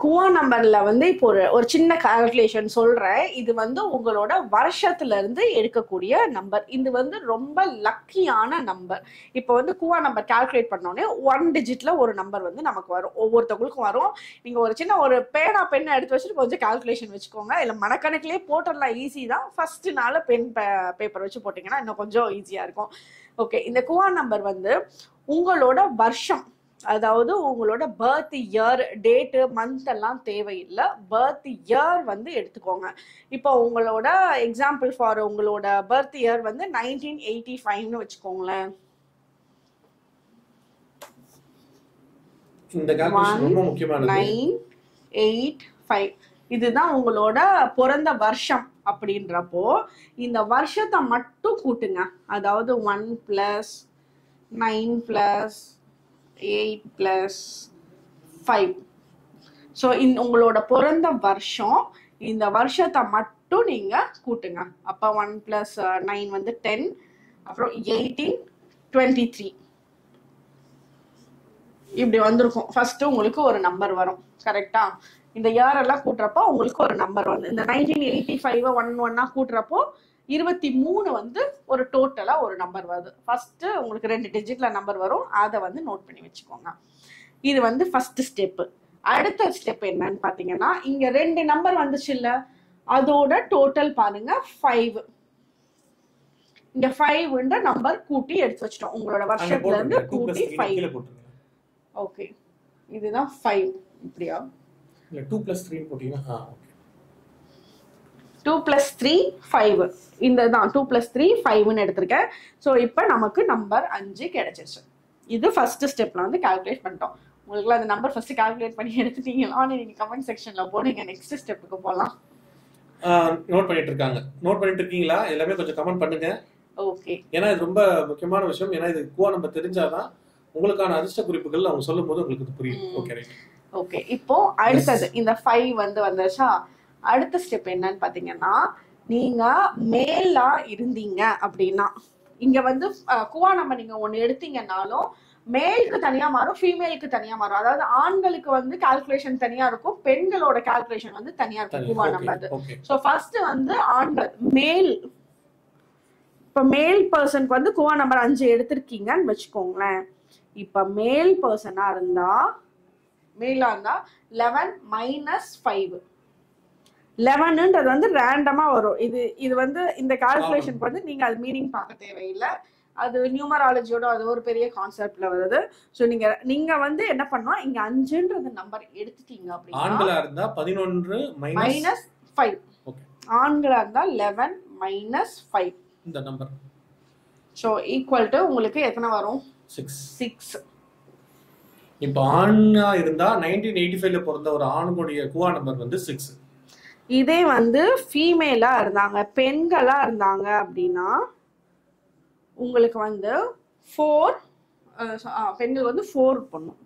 குவா நம்பர்ல வந்து இப்போ ஒரு ஒரு சின்ன கால்குலேஷன் சொல்றேன் இது வந்து உங்களோட வருஷத்துல இருந்து எடுக்கக்கூடிய நம்பர் இது வந்து ரொம்ப லக்கியான நம்பர் இப்போ வந்து குவா நம்பர் கால்குலேட் பண்ணோடனே ஒன் டிஜிட்ல ஒரு நம்பர் வந்து நமக்கு வரும் ஒவ்வொருத்தவங்களுக்கும் வரும் நீங்க ஒரு சின்ன ஒரு பேனா பென் எடுத்து வச்சுட்டு கொஞ்சம் கால்குலேஷன் வச்சுக்கோங்க இல்ல மனக்கணக்கிலே போட்டுடலாம் ஈஸி தான் ஃபர்ஸ்ட் நாள் பென் பேப்பர் வச்சு போட்டீங்கன்னா இன்னும் கொஞ்சம் ஈஸியா இருக்கும் ஓகே இந்த குவா நம்பர் வந்து உங்களோட வருஷம் அதாவது உங்களோட பர்த் இயர் டேட்டு மந்த் எல்லாம் தேவையில்லை பர்த் இயர் வந்து எடுத்துக்கோங்க இப்போ உங்களோட எக்ஸாம்பிள் ஃபார் உங்களோட பர்த் இயர் வந்து நைன்டீன் எயிட்டி ஃபைவ்னு வச்சுக்கோங்களேன் இந்த கால்குலேஷன் ரொம்ப முக்கியமானது நைன் எயிட் ஃபைவ் இதுதான் உங்களோட பிறந்த வருஷம் அப்படின்றப்போ இந்த வருஷத்தை மட்டும் கூட்டுங்க அதாவது one plus nine plus eight plus five so இந்த உங்களோட பிறந்த வருஷம் இந்த வருஷத்தை மட்டும் நீங்கள் கூட்டுங்க அப்போ ஒன் ப்ளஸ் நைன் வந்து டென் அப்புறம் எயிட்டீன் டுவெண்ட்டி த்ரீ இப்படி வந்திருக்கும் ஃபர்ஸ்ட் உங்களுக்கு ஒரு நம்பர் வரும் கரெக்டா இந்த இயர் எல்லாம் கூட்டுறப்போ உங்களுக்கு ஒரு நம்பர் வந்து இந்த நைன்டீன் எயிட்டி ஃபைவ் ஒன் ஒன்னா கூட்டுறப்போ இருபத்தி மூணு வந்து ஒரு டோட்டலா ஒரு நம்பர் வருது ஃபர்ஸ்ட் உங்களுக்கு ரெண்டு டிஜிட்ல நம்பர் வரும் அதை வந்து நோட் பண்ணி வச்சுக்கோங்க இது வந்து ஃபர்ஸ்ட் ஸ்டெப் அடுத்த ஸ்டெப் என்னன்னு பாத்தீங்கன்னா இங்க ரெண்டு நம்பர் வந்துச்சு இல்ல அதோட டோட்டல் பாருங்க ஃபைவ் இங்க ஃபைவ்ன்ற நம்பர் கூட்டி எடுத்து வச்சிட்டோம் உங்களோட அங்க வருஷத்துல இருந்து போட்டுருங்க டூ பிளஸ் கூட்டி த்ரீ ஃபைவ் கீழே போட்டுருங்க ஓகே இதுதான் ஃபைவ் இப்படியா இல்ல டூ பிளஸ் த்ரீ போட்டீங்கன்னா ஆ okay two plus three five இந்த தான் டூ பிளஸ் த்ரீ ஃபைவ்னு எடுத்திருக்கேன் ஸோ இப்போ நமக்கு நம்பர் அஞ்சு கிடைச்சிருச்சு இது ஃபர்ஸ்ட் ஸ்டெப்ல வந்து கால்குலேட் பண்ணிட்டோம் உங்களுக்குலாம் அந்த நம்பர் ஃபர்ஸ்ட் கால்குலேட் பண்ணி எடுத்துட்டீங்களான்னு நீங்க கமெண்ட் செக்ஷன்ல போடுங்க நெக்ஸ்ட் ஸ்டெப்புக்கு போகலாம் நோட் பண்ணிட்டு இருக்காங்க நோட் பண்ணிட்டு இருக்கீங்களா எல்லாமே கொஞ்சம் கமெண்ட் பண்ணுங்க ஓகே ஏன்னா இது ரொம்ப முக்கியமான விஷயம் ஏன்னா இது குவா நம்ம தெரிஞ்சாதான் உங்களுக்கான அதிர்ஷ்ட குறிப்புகள் அவங்க சொல்லும் போது உங்களுக்கு இது புரியும் ம். ஓகே ரைட் ஓகே இப்போ அடுத்தது இந்த ஃபைவ் வந்து வந்துருச்சா அடுத்த ஸ்டெப் என்னன்னு பாத்தீங்கன்னா நீங்க மேலா இருந்தீங்க அப்படின்னா இங்க வந்து அஹ், குவா நம்ம நீங்க ஒண்ணு எடுத்தீங்கன்னாலும் மேலுக்கு தனியா மாறும் ஃபீமேலுக்கு தனியா மாறும் அதாவது ஆண்களுக்கு வந்து கால்குலேஷன் தனியா இருக்கும் பெண்களோட கால்குலேஷன் வந்து தனியா இருக்கும் குவா நம்பர் ஓகே ஸோ ஃபர்ஸ்ட் வந்து ஆண்கள் மேல் இப்போ மேல் பர்சனுக்கு வந்து குவா நம்பர் அஞ்சு எடுத்திருக்கீங்கன்னு வச்சுக்கோங்களேன் இப்போ மேல் பர்சனாக இருந்தா மேலாக இருந்தா லெவன் மைனஸ் ஃபைவ் லெவனுன்றது வந்து ரேண்டமாக வரும் இது இது வந்து இந்த கால்குலேஷனுக்கு வந்து நீங்கள் அது மீனிங் பார்க்க தேவையில்லை அது நியூமராலஜியோட அது ஒரு பெரிய கான்செப்ட்ல வருது ஸோ நீங்க நீங்க வந்து என்ன பண்ணணும் இங்க அஞ்சுன்றது நம்பர் எடுத்துட்டீங்க அப்படின்னா ஆண்களா இருந்தா பதினொன்று மைனஸ் மைனஸ் ஃபைவ் ஓகே ஆண்களா இருந்தா லெவன் மைனஸ் ஃபைவ் இந்த நம்பர் ஸோ ஈக்குவல் டு உங்களுக்கு எத்தனை வரும் சிக்ஸ் சிக்ஸ் இப்போ ஆணா இருந்தா நைன்டீன் எயிட்டி ஃபைவ்ல பிறந்த ஒரு ஆணுடைய குவா நம்பர் வந்து சிக்ஸ் இதே வந்து ஃபீமேலா இருந்தாங்க பெண்களா இருந்தாங்க அப்படின்னா உங்களுக்கு வந்து ஃபோர் பெண்கள் வந்து ஃபோர் பண்ணும்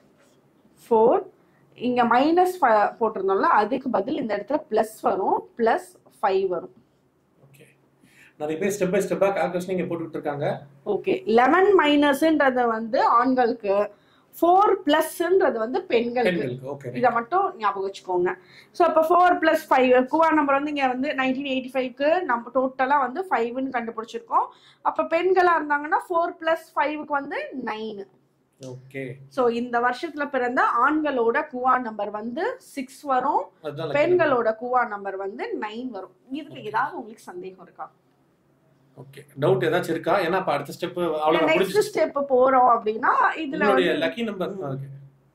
ஃபோர் இங்க மைனஸ் போட்டிருந்தோம்ல அதுக்கு பதில் இந்த இடத்துல ப்ளஸ் வரும் ப்ளஸ் ஃபைவ் வரும் ஓகே நிறைய பேர் ஸ்டெப் பை ஸ்டெப்பா கால்குலேஷன் இங்க போட்டுட்டு இருக்காங்க ஓகே லெவன் மைனஸ்ன்றது வந்து ஆண்களுக்கு ஃபோர் பிளஸ்ன்றது வந்து பெண்களுக்கு பெண்களுக்கு ஓகே இதை மட்டும் ஞாபகம் வச்சுக்கோங்க ஸோ இப்போ four plus five kua number வந்து இங்கே வந்து நைன்டீன் எயிட்டி ஃபைவ்க்கு நம்ம டோட்டலாக வந்து ஃபைவ்னு கண்டுபிடிச்சிருக்கோம் அப்போ பெண்களாக இருந்தாங்கன்னா ஃபோர் ப்ளஸ் ஃபைவ்க்கு வந்து நைன் ஓகே ஸோ இந்த வருஷத்துல பிறந்த ஆண்களோட குவா நம்பர் வந்து சிக்ஸ் வரும் அதுதான் lucky பெண்களோட குவா நம்பர் வந்து நைன் வரும் இதுல ஏதாவது உங்களுக்கு சந்தேகம் இருக்கா number. ஓகே டவுட் ஏதாச்சும் இருக்கா ஏன்னா இப்ப அடுத்த ஸ்டெப் அவ்வளவு நெக்ஸ்ட் முடிஞ்சு ஸ்டெப் போறோம் அப்படின்னா இதுல உங்களுடைய வந்து lucky number okay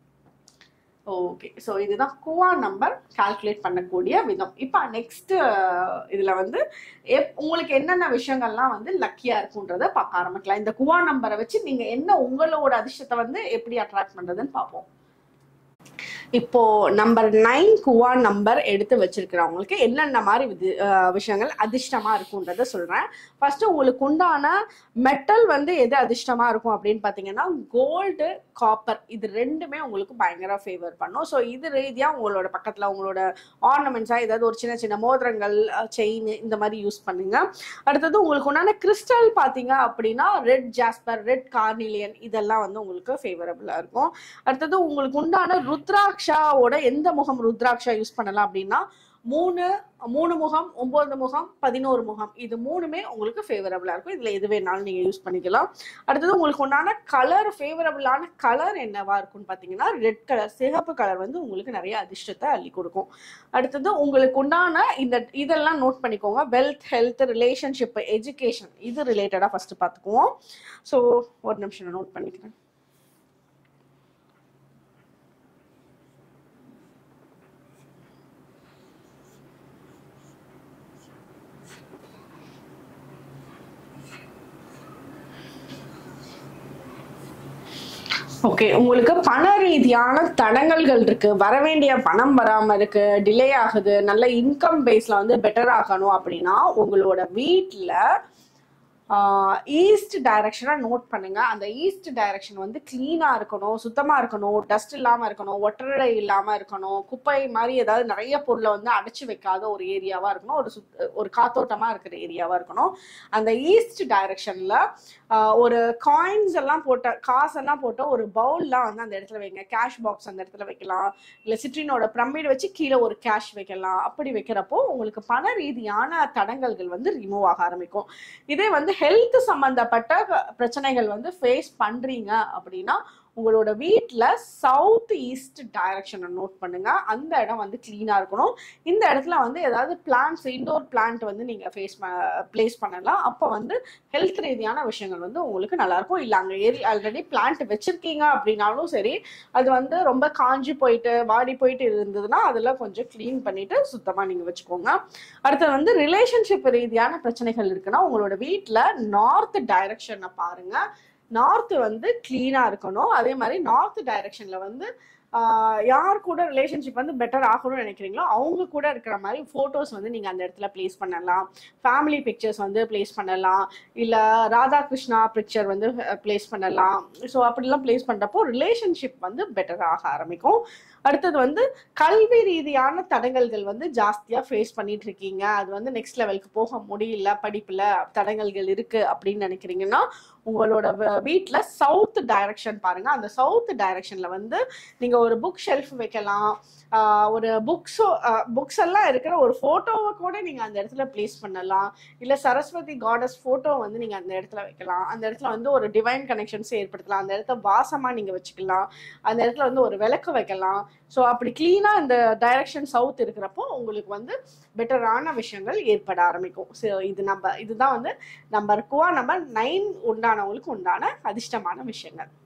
okay so இதுதான் குவா நம்பர் கால்குலேட் பண்ணக்கூடிய விதம் இப்போ நெக்ஸ்ட் இதுல வந்து எப் உங்களுக்கு என்னென்ன விஷயங்கள்லாம் வந்து லக்கியா இருக்குன்றத பார்க்க ஆரம்பிக்கலாம் இந்த குவா நம்பரை வச்சு நீங்க என்ன உங்களோட அதிர்ஷ்டத்தை வந்து எப்படி அட்ராக்ட் பண்றதுன்னு பார்ப்போம் இப்போ நம்பர் நைன் குவா நம்பர் எடுத்து வச்சிருக்கிறவங்களுக்கு என்னென்ன மாதிரி விது- அஹ் விஷயங்கள் அதிர்ஷ்டமா இருக்குன்றத சொல்றேன் ஃபர்ஸ்ட் உங்களுக்கு உண்டான மெட்டல் வந்து எது அதிர்ஷ்டமா இருக்கும் அப்படின்னு பாத்தீங்கன்னா கோல்டு காப்பர் இது ரெண்டுமே உங்களுக்கு பயங்கர ஃபேவர் பண்ணும் ஸோ இது ரீதியா உங்களோட பக்கத்துல உங்களோட ஆர்னமெண்ட்ஸா ஏதாவது ஒரு சின்ன சின்ன மோதிரங்கள் செயின் இந்த மாதிரி யூஸ் பண்ணுங்க அடுத்தது உங்களுக்கு உண்டான கிறிஸ்டல் பாத்தீங்க அப்படின்னா ரெட் ஜாஸ்பர் ரெட் கார்னிலியன் இதெல்லாம் வந்து உங்களுக்கு ஃபேவரபிளா இருக்கும் அடுத்தது உங்களுக்கு உண்டான ருத்ராட்ச ருத்ராட்சாவோட எந்த முகம் ருத்ராட்சா யூஸ் பண்ணலாம் அப்படின்னா மூணு மூணு முகம் ஒன்பது முகம் பதினோரு முகம் இது மூணுமே உங்களுக்கு ஃபேவரபிளா இருக்கும் இதுல எது வேணாலும் நீங்க யூஸ் பண்ணிக்கலாம் அடுத்தது உங்களுக்கு உண்டான கலர் ஃபேவரபிளான கலர் என்னவா இருக்கும்னு பாத்தீங்கன்னா ரெட் கலர் சிகப்பு கலர் வந்து உங்களுக்கு நிறைய அதிர்ஷ்டத்தை அள்ளி கொடுக்கும் அடுத்தது உங்களுக்கு உண்டான இந்த இதெல்லாம் நோட் பண்ணிக்கோங்க வெல்த் ஹெல்த் ரிலேஷன்ஷிப் எஜுகேஷன் இது ரிலேட்டடா ஃபர்ஸ்ட் பார்த்துக்குவோம் ஸோ ஒரு நிமிஷம் நான் நோட் பண்ணிக்கிறேன் ஓகே உங்களுக்கு பண ரீதியான தடங்கல்கள் இருக்கு வர வேண்டிய பணம் வராம இருக்கு டிலே ஆகுது நல்ல இன்கம் பேஸ்ல வந்து பெட்டர் ஆகணும் அப்படின்னா உங்களோட வீட்ல ஈஸ்ட் டைரக்ஷனா நோட் பண்ணுங்க அந்த ஈஸ்ட் டைரக்ஷன் வந்து கிளீனா இருக்கணும் சுத்தமா இருக்கணும் டஸ்ட் இல்லாம இருக்கணும் ஒற்றடை இல்லாம இருக்கணும் குப்பை மாதிரி ஏதாவது நிறைய பொருளை வந்து அடைச்சு வைக்காத ஒரு ஏரியாவா இருக்கணும் ஒரு சுத் ஒரு காத்தோட்டமா இருக்கிற ஏரியாவா இருக்கணும் அந்த ஈஸ்ட் டைரக்ஷன்ல ஒரு காயின்ஸ் எல்லாம் போட்ட காசெல்லாம் போட்ட ஒரு பவுல்லாம் வந்து அந்த இடத்துல வைங்க கேஷ் பாக்ஸ் அந்த இடத்துல வைக்கலாம் இல்ல சிட்ரினோட பிரமிட் வச்சு கீழே ஒரு கேஷ் வைக்கலாம் அப்படி வைக்கிறப்போ உங்களுக்கு பண ரீதியான தடங்கல்கள் வந்து ரிமூவ் ஆக ஆரம்பிக்கும் இதே வந்து ஹெல்த் சம்பந்தப்பட்ட பிரச்சனைகள் வந்து ஃபேஸ் பண்றீங்க அப்படின்னா உங்களோட வீட்டில் சவுத் ஈஸ்ட் டைரக்ஷனை நோட் பண்ணுங்க அந்த இடம் வந்து கிளீனாக இருக்கணும் இந்த இடத்துல வந்து ஏதாவது பிளான்ஸ் இன்டோர் பிளான்ட் வந்து நீங்கள் ஃபேஸ் பிளேஸ் பண்ணலாம் அப்போ வந்து ஹெல்த் ரீதியான விஷயங்கள் வந்து உங்களுக்கு நல்லா இருக்கும் இல்லை அங்கே ஏறி ஆல்ரெடி பிளான்ட் வச்சிருக்கீங்க அப்படின்னாலும் சரி அது வந்து ரொம்ப காஞ்சி போயிட்டு வாடி போயிட்டு இருந்ததுன்னா அதெல்லாம் கொஞ்சம் க்ளீன் பண்ணிட்டு சுத்தமாக நீங்கள் வச்சுக்கோங்க அடுத்தது வந்து ரிலேஷன்ஷிப் ரீதியான பிரச்சனைகள் இருக்குன்னா உங்களோட வீட்டில் நார்த் டைரக்ஷனை பாருங்க நார்த் வந்து கிளீனா இருக்கணும் அதே மாதிரி நார்த் டைரக்ஷன்ல வந்து ஆஹ் யார் கூட ரிலேஷன்ஷிப் வந்து பெட்டர் ஆகணும்னு நினைக்கிறீங்களோ அவங்க கூட இருக்கிற மாதிரி ஃபோட்டோஸ் வந்து நீங்கள் அந்த இடத்துல ப்ளேஸ் பண்ணலாம் ஃபேமிலி பிக்சர்ஸ் வந்து ப்ளேஸ் பண்ணலாம் இல்லை ராதாகிருஷ்ணா பிக்சர் வந்து ப்ளேஸ் பண்ணலாம் ஸோ அப்படிலாம் ப்ளேஸ் பண்ணுறப்போ ரிலேஷன்ஷிப் வந்து பெட்டர் ஆக ஆரம்பிக்கும் அடுத்தது வந்து கல்வி ரீதியான தடங்கல்கள் வந்து ஜாஸ்தியாக ஃபேஸ் பண்ணிட்டு இருக்கீங்க அது வந்து நெக்ஸ்ட் லெவலுக்கு போக முடியல படிப்பில் தடங்கல்கள் இருக்கு அப்படின்னு நினைக்கிறீங்கன்னா உங்களோட வீட்டில் சவுத் டைரக்ஷன் பாருங்க அந்த சவுத் டைரக்ஷன்ல வந்து நீங்க ஒரு புக் ஷெல்ஃப் வைக்கலாம் ஆஹ் ஒரு புக்ஸோ புக்ஸ் எல்லாம் இருக்கிற ஒரு போட்டோவை கூட நீங்க அந்த இடத்துல பிளேஸ் பண்ணலாம் இல்ல சரஸ்வதி காடஸ் போட்டோ வந்து நீங்க அந்த இடத்துல வைக்கலாம் அந்த இடத்துல வந்து ஒரு டிவைன் கனெக்ஷன்ஸ் ஏற்படுத்தலாம் அந்த இடத்த வாசமா நீங்க வச்சுக்கலாம் அந்த இடத்துல வந்து ஒரு விளக்கு வைக்கலாம் ஸோ அப்படி கிளீனா இந்த டைரக்ஷன் சவுத் இருக்கிறப்போ உங்களுக்கு வந்து பெட்டரான விஷயங்கள் ஏற்பட ஆரம்பிக்கும் ஸோ இது நம்ம இதுதான் வந்து நம்பர் குவா நம்பர் நைன் உண்டானவங்களுக்கு உண்டான அதிர்ஷ்டமான விஷயங்கள்